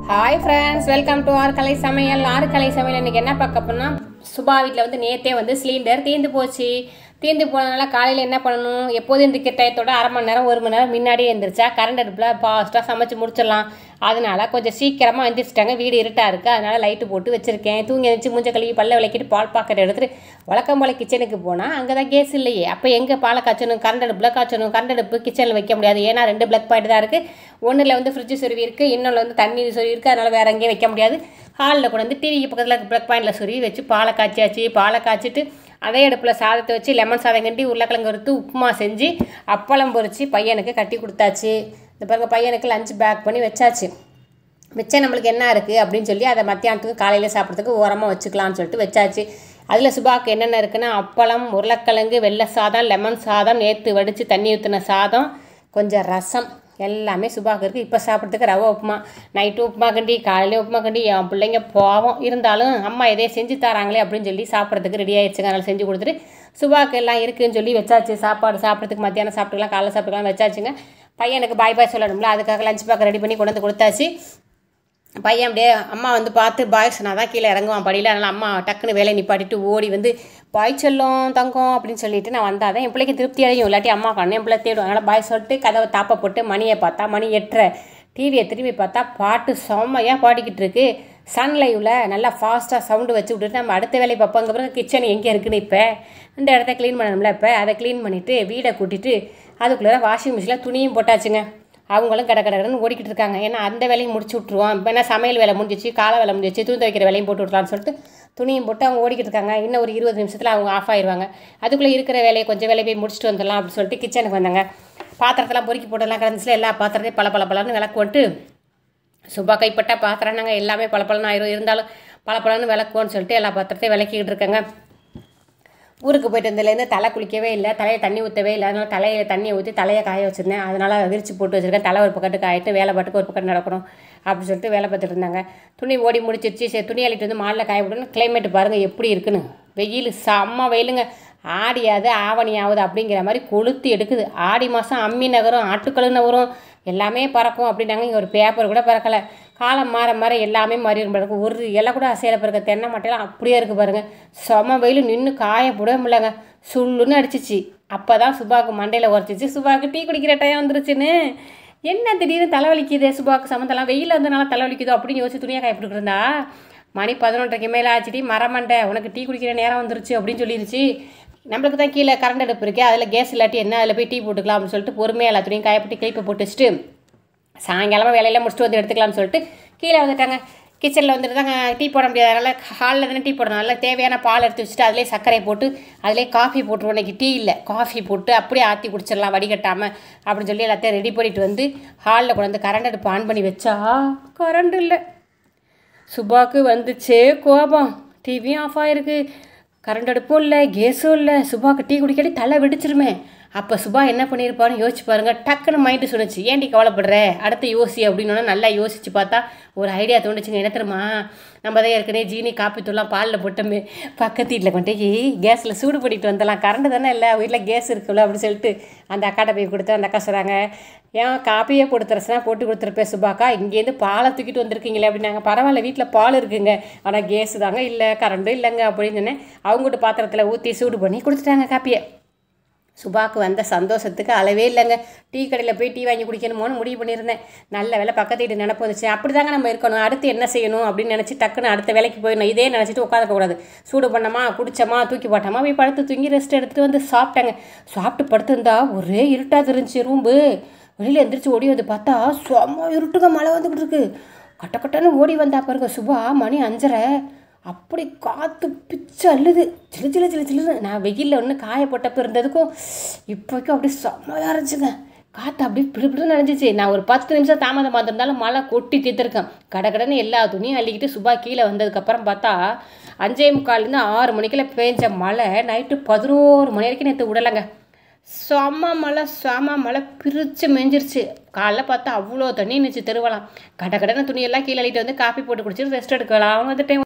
hi friends welcome to ஆறு கலை சமையல் ஆறு கலை சமையல் இன்னைக்கு என்ன பார்க்க போனால் சுபா வீட்டில் வந்து நேற்றே வந்து சிலிண்டர் தீர்ந்து போச்சு தீர்ந்து போனதுனால காலையில் என்ன பண்ணணும் எப்போதும் இந்த டயத்தோட அரை மணி நேரம் ஒரு மணி நேரம் முன்னாடியே எழுந்திரிச்சா கரண்ட் அடுப்பில் ஃபாஸ்ட்டாக சமைச்சு முடிச்சிடலாம் அதனால கொஞ்சம் சீக்கிரமாக எழுந்திரிச்சிட்டாங்க வீடு இருட்டாக இருக்குது அதனால லைட்டு போட்டு வச்சுருக்கேன் தூங்கி எழுந்திரிச்சு மூஞ்ச கழுவி பல்ல விளக்கிட்டு பால் பாக்கெட் எடுத்துட்டு வழக்கம் போல கிச்சனுக்கு போனால் அங்கே தான் கேஸ் இல்லையே அப்போ எங்கே பாலை காய்ச்சணும் கரண்ட் அடுப்பில் காய்ச்சணும் கரண்ட் அடுப்பு கிச்சனில் வைக்க முடியாது ஏன்னா ரெண்டு பிளக் பாயிண்ட் தான் இருக்குது ஒன்றில் வந்து ஃப்ரிட்ஜு சொருவி இருக்குது இன்னொன்று வந்து தண்ணி சொருவி இருக்குது அதனால் வேறு எங்கேயும் வைக்க முடியாது ஹாலில் கொண்டு வந்து டிவிக்கு பக்கத்தில் ப்ளக் பாயிண்டில் சொருவி வச்சு பாலை காய்ச்சியாச்சு பாலை காய்ச்சிட்டு அதே அடுப்பில் சாதத்தை வச்சு லெமன் சாதம் கட்டி உருளைக்கிழங்கு வறுத்து உப்புமா செஞ்சு அப்பளம் பொரிச்சு பையனுக்கு கட்டி கொடுத்தாச்சு இந்த பாருங்க பையனுக்கு லஞ்ச் பேக் பண்ணி வச்சாச்சு மிச்சம் நம்மளுக்கு என்ன இருக்குது அப்படின்னு சொல்லி அதை மத்தியானத்துக்கு காலையில் சாப்பிட்றதுக்கு ஓரமாக வச்சுக்கலாம்னு சொல்லிட்டு வச்சாச்சு அதில் சுபாக்கு என்னென்ன இருக்குன்னா அப்பளம் உருளைக்கிழங்கு வெள்ளை சாதம் லெமன் சாதம் நேற்று வடித்து தண்ணி ஊற்றின சாதம் கொஞ்சம் ரசம் எல்லாமே சுபாக்கு இருக்குது இப்போ சாப்பிட்றதுக்கு ரவை உப்புமா நைட்டு உப்புமா கண்டி காலையில உப்புமா கண்டி என் பிள்ளைங்க போவோம் இருந்தாலும் அம்மா எதையும் செஞ்சு தராங்களே அப்படின்னு சொல்லி சாப்பிட்றதுக்கு ரெடி ஆயிடுச்சுங்க அதனால் செஞ்சு கொடுத்துட்டு சுபாக்கு எல்லாம் இருக்குன்னு சொல்லி வச்சாச்சு சாப்பாடு சாப்பிட்றதுக்கு மத்தியானம் சாப்பிட்டுக்கலாம் காலைல சாப்பிட்டுக்கலாம் வச்சாச்சுங்க பையனுக்கு பாய் பாய் சொல்லணும்ல அதுக்காக லஞ்ச் பேக் ரெடி பண்ணி கொண்டு வந்து கொடுத்தாச்சு பையன் அப்படியே அம்மா வந்து பார்த்து பாய் சொன்னால் தான் கீழே இறங்குவான் படியில் அதனால் அம்மா டக்குன்னு வேலையை நிப்பாட்டிட்டு ஓடி வந்து பாய் செல்லம் தங்கம் அப்படின்னு சொல்லிட்டு நான் வந்தால் தான் என் பிள்ளைக்கு திருப்தி அடையும் இல்லாட்டி அம்மா கண்ணு என் பிள்ளை தேடும் அதனால் பாய் சொல்லிட்டு கதவை தாப்பை போட்டு மணியை பார்த்தா மணி எட்டரை டிவியை திரும்பி பார்த்தா பாட்டு செம்மையாக பாடிக்கிட்டு இருக்கு சன் லைவில் நல்லா ஃபாஸ்ட்டாக சவுண்டு வச்சு விட்டுட்டு நம்ம அடுத்த வேலையை பார்ப்போம் அங்கே பிறகு கிச்சன் எங்கே இருக்குன்னு இப்போ இந்த இடத்த க்ளீன் பண்ணணும்ல இப்போ அதை க்ளீன் பண்ணிவிட்டு வீடை கூட்டிட்டு அதுக்குள்ளே வாஷிங் மிஷினில் துணியும் போட்டாச்சுங்க அவங்களும் கடை கடன்னு ஓடிக்கிட்டு இருக்காங்க ஏன்னா அந்த வேலையும் முடிச்சு விட்ருவோம் இப்போ என்ன சமையல் வேலை முடிஞ்சிச்சு காலை வேலை முடிஞ்சிச்சு துணி துவைக்கிற வேலையும் போட்டு விட்லான்னு சொல்லிட்டு துணியும் போட்டு அவங்க ஓடிக்கிட்டு இருக்காங்க இன்னும் ஒரு இருபது நிமிஷத்தில் அவங்க ஆஃப் ஆயிடுவாங்க அதுக்குள்ளே இருக்கிற வேலையை கொஞ்சம் வேலையை போய் முடிச்சுட்டு வந்துடலாம் அப்படின்னு சொல்லிட்டு கிச்சனுக்கு வந்தாங்க பாத்திரத்தெல்லாம் பொறுக்கி போட்டெல்லாம் கிடந்துச்சுல எல்லா பாத்திரத்தையும் பல பல பலன்னு விளக்கு வந்துட்டு சுபா கைப்பட்டா பாத்திரம் நாங்கள் எல்லாமே பல பலன்னு ஆயிரும் இருந்தாலும் பல பலன்னு விளக்குவோன்னு சொல்லிட்டு எல்லா பாத்திரத்தையும் விளக்கிக்கிட்டு இருக்காங்க ஊருக்கு போயிட்டு வந்ததுலேருந்து தலை குளிக்கவே இல்லை தலையை தண்ணி ஊற்றவே இல்லை அதனால் தலையை தண்ணியை ஊற்றி தலையை காய வச்சுருந்தேன் அதனால் விரிச்சு போட்டு வச்சுருக்கேன் தலை ஒரு பக்கத்துக்கு ஆகிட்டு வேலை பாட்டுக்கு ஒரு பக்கம் நடக்கணும் அப்படின்னு சொல்லிட்டு வேலை பார்த்துட்டு இருந்தாங்க துணி ஓடி முடிச்சிருச்சு சரி துணி அள்ளிட்டு வந்து மாலில் காய விடணும் கிளைமேட் பாருங்கள் எப்படி இருக்குன்னு வெயில் செம்ம வெயிலுங்க ஆடியாது ஆவணி ஆகுது அப்படிங்கிற மாதிரி கொளுத்து எடுக்குது ஆடி மாதம் அம்மி நகரும் ஆட்டுக்கழு நகரும் எல்லாமே பறக்கும் அப்படின்னாங்க இங்கே ஒரு பேப்பர் கூட பறக்கலை காலம் மாற மாற எல்லாமே மாறி பாருங்க ஒரு இலை கூட அசையில பிறகு தென்னை மட்டையெல்லாம் அப்படியே இருக்குது பாருங்க செம வெயில் நின்று காய போடவே முடியலங்க சுள்ளுன்னு அடிச்சிச்சு அப்போ தான் சுபாக்கு மண்டையில் உரைச்சிச்சு சுபாக்கு டீ குடிக்கிற டைம் வந்துருச்சுன்னு என்ன திடீர்னு தலைவலிக்குது சுபாக்கு சம்மந்தெல்லாம் வெயில் வந்தனால தலைவலிக்குதோ அப்படின்னு யோசிச்சு துணியாக காய போட்டுருந்தா மணி பதினொன்றரைக்கு மேலே ஆச்சுடி மரமண்டை உனக்கு டீ குடிக்கிற நேரம் வந்துருச்சு அப்படின்னு சொல்லிருச்சு நம்மளுக்கு தான் கீழே கரண்ட் அடுப்பு இருக்கு அதில் கேஸ் இல்லாட்டி என்ன அதில் போய் டீ போட்டுக்கலாம் அப்படின்னு சொல்லிட்டு பொறுமையாக எல்லா துணியும் காயப்பட்டு கிளிப்பை போட்டு வச்சுட்டு சாயங்காலமாக வேலையெல்லாம் முடிச்சுட்டு வந்து எடுத்துக்கலாம்னு சொல்லிட்டு கீழே வந்துட்டாங்க கிச்சனில் வந்துட்டு தாங்க டீ போட முடியாது அதனால் ஹாலில் தானே டீ போடணும் நல்லா தேவையான பால் எடுத்து வச்சுட்டு அதிலே சர்க்கரை போட்டு அதிலே காஃபி போட்டுருவோம் இன்றைக்கி டீ இல்லை காஃபி போட்டு அப்படியே ஆற்றி குடிச்சிடலாம் வடிகட்டாமல் அப்படின்னு சொல்லி எல்லாத்தையும் ரெடி பண்ணிட்டு வந்து ஹாலில் கொண்டு வந்து கரண்ட் அடுப்பு ஆன் பண்ணி வச்சா கரண்ட் இல்லை சுபாக்கு வந்துச்சே கோபம் டிவியும் ஆஃப் ஆகிருக்கு கரண்ட் அடுப்பும் இல்லை கேஸும் இல்லை சுபாக்கு டீ குடிக்காட்டி தலை வெடிச்சிருமே அப்போ சுபா என்ன பண்ணியிருப்பான்னு யோசிச்சு பாருங்க டக்குன்னு மைண்டு சொன்னிச்சு ஏன்டி கவலைப்படுற அடுத்து யோசி அப்படின்னு நல்லா யோசிச்சு பார்த்தா ஒரு ஐடியா தோணுச்சுங்க என்ன தெரியுமா நம்ம தான் ஏற்கனவே ஜீனி காப்பி தூள்லாம் பாலில் போட்டோமே பக்கத்து வீட்டில் கொண்டு போய் கேஸில் சூடு பண்ணிட்டு வந்துடலாம் கரண்ட் தானே இல்லை வீட்டில் கேஸ் இருக்குல்ல அப்படின்னு சொல்லிட்டு அந்த அக்காட்ட போய் கொடுத்து அந்த அக்கா சொல்கிறாங்க ஏன் காப்பியே கொடுத்துறச்சுனா போட்டு கொடுத்துருப்பேன் சுபாக்கா இங்கேருந்து பாலை தூக்கிட்டு வந்திருக்கீங்களே அப்படின்னாங்க பரவாயில்ல வீட்டில் பால் இருக்குங்க ஆனால் கேஸு தாங்க இல்லை கரண்ட்டும் இல்லைங்க அப்படின்னு சொன்னேன் அவங்ககிட்ட பாத்திரத்தில் ஊற்றி சூடு பண்ணி கொடுத்துட்டாங்க காப்பியை சுபாக்கு வந்த சந்தோஷத்துக்கு அளவே இல்லைங்க டீ கடையில் போய் டீ வாங்கி குடிக்கணுமோன்னு முடிவு பண்ணியிருந்தேன் நல்ல வேலை பக்கத்து வீட்டு நினப்பு வந்துச்சு அப்படி தாங்க நம்ம இருக்கணும் அடுத்து என்ன செய்யணும் அப்படின்னு நினச்சி டக்குன்னு அடுத்த வேலைக்கு போயிடணும் இதே நினச்சிட்டு உட்காந்துக்கூடாது சூடு பண்ணோமா குடிச்சோமா தூக்கி போட்டோமா போய் படுத்து தூங்கி ரெஸ்ட் எடுத்துகிட்டு வந்து சாப்பிட்டாங்க சாப்பிட்டு படுத்துருந்தா ஒரே இருட்டாக தெரிஞ்சு ரூம்பு வெளியில் எந்திரிச்சு ஓடி வந்து பார்த்தா செம்ம இருட்டுங்க மழை வந்துக்கிட்டு இருக்கு கட்ட கட்டன்னு ஓடி வந்தா பாருங்க சுபா மணி அஞ்சரை அப்படி காற்று பிச்சு அள்ளுது சிலு சிலு சிலு சிலுன்னு நான் வெயிலில் ஒன்று காய போட்டப்போ இருந்ததுக்கும் இப்போக்கும் அப்படி செம்மையாக இருந்துச்சுங்க காற்று அப்படி பிடி பிடி நினைஞ்சிச்சு நான் ஒரு பத்து நிமிஷம் தாமதம் வந்திருந்தாலும் மழை கொட்டி தீர்த்துருக்கேன் கடகடன்னு எல்லா துணியும் அள்ளிக்கிட்டு சுபா கீழே வந்ததுக்கப்புறம் பார்த்தா அஞ்சே முக்கால்லேருந்து ஆறு மணிக்குள்ள பேஞ்ச மழை நைட்டு பதினோரு மணி வரைக்கும் நேற்று விடலைங்க செம மழை செம மழை பிரித்து மேஞ்சிருச்சு காலைல பார்த்தா அவ்வளோ தண்ணி நினச்சி தெருவலாம் கடை கடனை துணியெல்லாம் கீழே அள்ளிட்டு வந்து காப்பி போட்டு குடிச்சிட்டு ரெஸ்ட் எடுக்கலாம் அவங்க வந்துட்டு